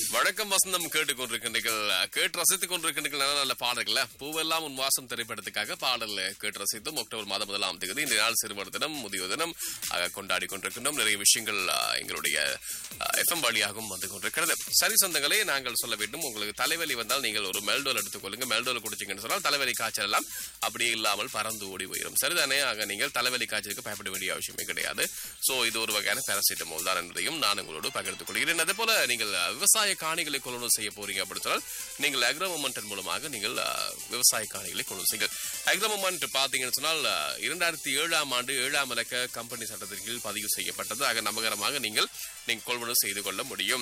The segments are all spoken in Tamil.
வணக்கம் வசந்தம் கேட்டுக் கொண்டிருக்கின்றீர்கள் கேட்டு ரசித்துக் கொண்டிருக்கின்றீர்கள் நல்ல நல்ல பாடல்கள் பூவெல்லாம் உன் வாசம் திரைப்படத்துக்காக பாடல் கேட்டு ரசித்தும் அக்டோபர் மாதம் முதலாம் தேதி இந்த நாள் சிறுவர் தினம் முதியோர் தினம் ஆக கொண்டாடி கொண்டிருக்கின்றோம் நிறைய விஷயங்கள் ஆ, எங்களுடைய எஃப்எம் வழியாகவும் வந்து கொண்டிருக்கிறது சரி சொந்தங்களே நாங்கள் சொல்ல வேண்டும் உங்களுக்கு தலைவலி வந்தால் நீங்கள் ஒரு மெல்டோல் எடுத்துக்கொள்ளுங்க மெல்டோல் குடிச்சிங்கன்னு சொன்னால் தலைவலி காய்ச்சல் எல்லாம் அப்படியே இல்லாமல் பறந்து ஓடி போயிடும் சரிதானே ஆக நீங்கள் தலைவலி காய்ச்சலுக்கு பயப்பட வேண்டிய அவசியமே கிடையாது சோ இது ஒரு வகையான பேராசிட்டமோல் தான் என்பதையும் நான் உங்களோடு பகிர்ந்து கொள்கிறேன் அதே போல நீங்கள் அஹ், விவசாய காணிகளை கொள்வனவு செய்ய போறீங்க அப்படின்னு சொன்னால் நீங்கள் அக்ரோமமெண்ட் மூலமாக நீங்கள் அஹ், விவசாய காணிகளை கொள்வனவு செய்யுங்கள் அக்ரோமமெண்ட் பாத்தீங்கன்னு சொன்னால் அஹ், இரண்டாயிரத்தி ஏழாம் ஆண்டு ஏழாம் இலக்க கம்பெனி சட்டத்தின் கீழ் பதிவு செய்யப்பட்டது ஆக நம்பகரமாக நீங்கள் நீங்கள் கொள்வனவு செய்து கொள்ள முடியும்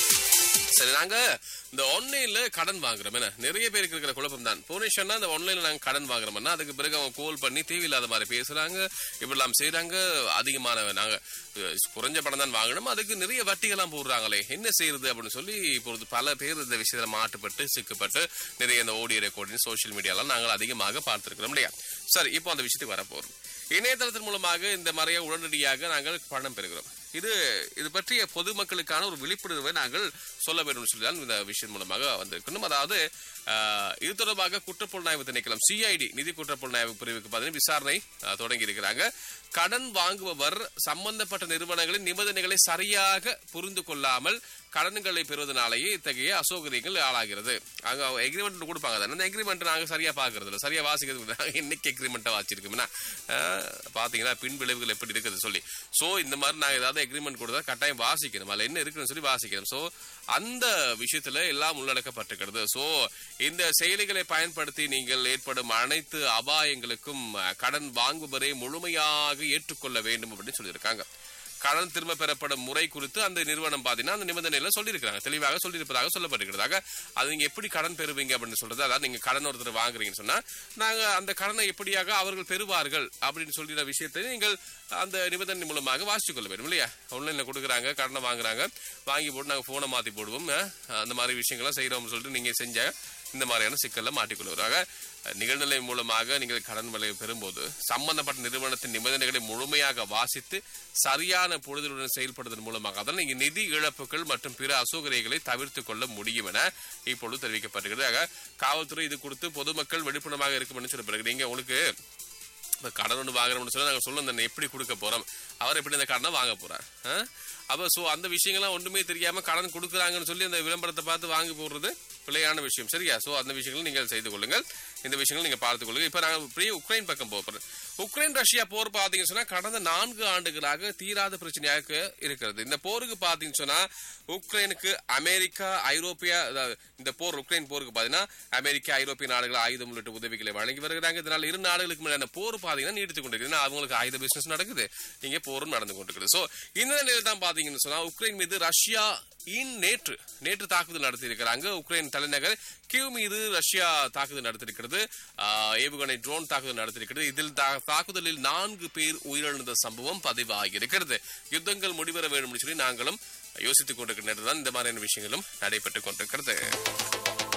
சரி நாங்க இந்த ஆன்லைன்ல கடன் வாங்குறோம் என்ன நிறைய பேருக்கு இருக்கிற குழப்பம் தான் போனேஷன்னா இந்த ஆன்லைன்ல நாங்க கடன் வாங்குறோம்னா அதுக்கு பிறகு அவங்க கோல் பண்ணி தேவையில்லாத மாதிரி பேசுறாங்க இப்படிலாம் செய்றாங்க அதிகமான நாங்க அஹ், குறைஞ்ச பணம் தான் வாங்கணும் அதுக்கு நிறைய வட்டிகள்லாம் போடுறாங்களே என்ன செய்யறது அப்படின்னு சொல்லி இப்பொழுது பல பேர் இந்த விஷயத்துல மாட்டுப்பட்டு சிக்கப்பட்டு நிறைய இந்த ஆடியோ ரெக்கார்டிங் சோஷியல் மீடியாலாம் நாங்கள் அதிகமாக பார்த்திருக்கிறோம் இல்லையா சரி இப்போ அந்த விஷயத்துக்கு வரப்போறோம் இணையதளத்தின் மூலமாக இந்த முறையை உடனடியாக நாங்கள் பணம் பெறுகிறோம் இது இது பற்றிய பொதுமக்களுக்கான ஒரு விழிப்புணர்வை நாங்கள் சொல்ல வேண்டும் சொல்லி தான் இந்த விஷயம் மூலமாக வந்திருக்கணும் அதாவது ஆஹ், இது தொடர்பாக குற்றப்புலனாய்வு திணைக்களம் சிஐடி நிதி குற்றப்புலனாய்வு பிரிவுக்கு பார்த்தீங்கன்னா விசாரணை ஆஹ், தொடங்கி இருக்கிறாங்க கடன் வாங்குபவர் சம்பந்தப்பட்ட நிறுவனங்களின் நிபந்தனைகளை சரியாக புரிந்து கொள்ளாமல் கடன்களை பெறுவதனாலேயே இத்தகைய அசௌகரியங்கள் ஆளாகிறது அங்க எக்ரிமெண்ட் கொடுப்பாங்க தானே அந்த எக்ரிமெண்ட் நாங்க சரியா பாக்குறது இல்ல சரியா வாசிக்கிறது இல்ல. நாங்க இன்னைக்கு எக்ரிமெண்ட்டை வாசிச்சிருக்கோம்னா பாத்தீங்கன்னா பின் விளைவுகள் எப்படி இருக்குது சொல்லி சோ இந்த மாதிரி நாங்க ஏதாவது எக்ரிமெண்ட் கொடுத்தா கட்டாயம் வாசிக்கணும் அதுல என்ன இருக்குன்னு சொல்லி வாசிக்கணும் சோ அந்த விஷயத்துல எல்லாம் உள்ளடக்கப்பட்டிருக்கிறது சோ இந்த செயலிகளை பயன்படுத்தி நீங்கள் ஏற்படும் அனைத்து அபாயங்களுக்கும் அஹ், கடன் வாங்குபவரை முழுமையாக ஏற்றுக்கொள்ள வேண்டும் அப்படின்னு சொல்லியிருக்காங்க கடன் திரும்ப பெறப்படும் முறை குறித்து அந்த நிறுவனம் பாத்தீங்கன்னா அந்த நிபந்தனையில சொல்லியிருக்காங்க தெளிவாக சொல்லியிருப்பதாக சொல்லப்பட்டிருக்கிறதாக அது நீங்க எப்படி கடன் பெறுவீங்க அப்படின்னு சொல்றது அதாவது நீங்க கடன் ஒருத்தர் வாங்குறீங்கன்னு சொன்னா நாங்க அந்த கடனை எப்படியாக அவர்கள் பெறுவார்கள் அப்படின்னு சொல்லிற விஷயத்தை நீங்கள் அந்த நிபந்தனை மூலமாக வாசித்துக் கொள்ள வேண்டும் இல்லையா ஆன்லைன்ல கொடுக்குறாங்க கடனை வாங்குறாங்க வாங்கி போட்டு நாங்க போனை மாத்தி போடுவோம் அஹ், அந்த மாதிரி விஷயங்கள்லாம் செய்யறோம்னு சொல்லிட்டு நீங்க செஞ்ச இந்த மாதிரியான சிக்கல்ல மாட்டிக்கொள்வதாக நிகழ்நிலை மூலமாக நீங்கள் கடன் விலை பெறும்போது சம்பந்தப்பட்ட நிறுவனத்தின் நிபந்தனைகளை முழுமையாக வாசித்து சரியான புரிதலுடன் செயல்படுவதன் மூலமாக அதனால் நீங்க நிதி இழப்புகள் மற்றும் பிற அசௌகரியங்களை தவிர்த்து கொள்ள முடியும் என இப்பொழுது தெரிவிக்கப்பட்டிருக்கிறது ஆக காவல்துறை இது குறித்து பொதுமக்கள் விழிப்புணர்வாக இருக்கும் என்று சொல்ல பிறகு நீங்க உங்களுக்கு இப்ப கடன் ஒன்று வாங்குறோம்னு சொல்லி நாங்கள் சொல்ல இந்த எப்படி கொடுக்க போறோம் அவர் எப்படி இந்த கடனை வாங்க போறார் ஆ? அப்ப சோ அந்த விஷயங்கள்லாம் ஒண்ணுமே தெரியாம கடன் கொடுக்குறாங்கன்னு சொல்லி அந்த விளம்பரத்தை பார்த்து வாங்கி போடுறது பிழையான விஷயம் சரியா சோ அந்த விஷயங்களை நீங்கள் செய்து கொள்ளுங்கள் இந்த விஷயங்களை நீங்க பார்த்துக் கொள்ளுங்க இப்ப நாங்க அப்படியே உக்ரைன் பக்கம் போறோம் உக்ரைன் ரஷ்யா போர் பாத்தீங்கன்னு சொன்னா கடந்த நான்கு ஆண்டுகளாக தீராத பிரச்சனையாக இருக்கிறது இந்த போருக்கு பாத்தீங்கன்னு சொன்னா உக்ரைனுக்கு அமெரிக்கா ஐரோப்பியா அதாவது இந்த போர் உக்ரைன் போருக்கு பாத்தீங்கன்னா அமெரிக்கா ஐரோப்பிய நாடுகள் ஆயுதம் உள்ளிட்ட உதவிகளை வழங்கி வருகிறாங்க இதனால இரு நாடுகளுக்கு மேலான போர் பாத்தீங்கன்னா நீடித்து கொண்டிருக்கு ஏன்னா அவங்களுக்கு ஆயுத பிசினஸ் நடக்குது இங்க போரும் நடந்து கொண்டிருக்குது சோ இந்த நிலையில தான் பாத்தீங்கன்னு சொன்னா உக்ரைன் மீது ரஷ்யா இன் நேற்று நேற்று தாக்குதல் நடத்தி இருக்கிறாங்க உக்ரைன் தலைநகர் கிவ் மீது ரஷ்யா தாக்குதல் நடத்திருக்கிறது ஆஹ், ஏவுகணை ட்ரோன் தாக்குதல் நடத்திருக்கிறது இதில் தா- தாக்குதலில் நான்கு பேர் உயிரிழந்த சம்பவம் பதிவாகி இருக்கிறது யுத்தங்கள் முடிவர வேண்டும் என்று சொல்லி நாங்களும் யோசித்துக் கொண்டிருக்கிற நேரத்தில் தான் இந்த மாதிரியான விஷயங்களும் நடைபெற்றுக் கொண்டிருக்கிறது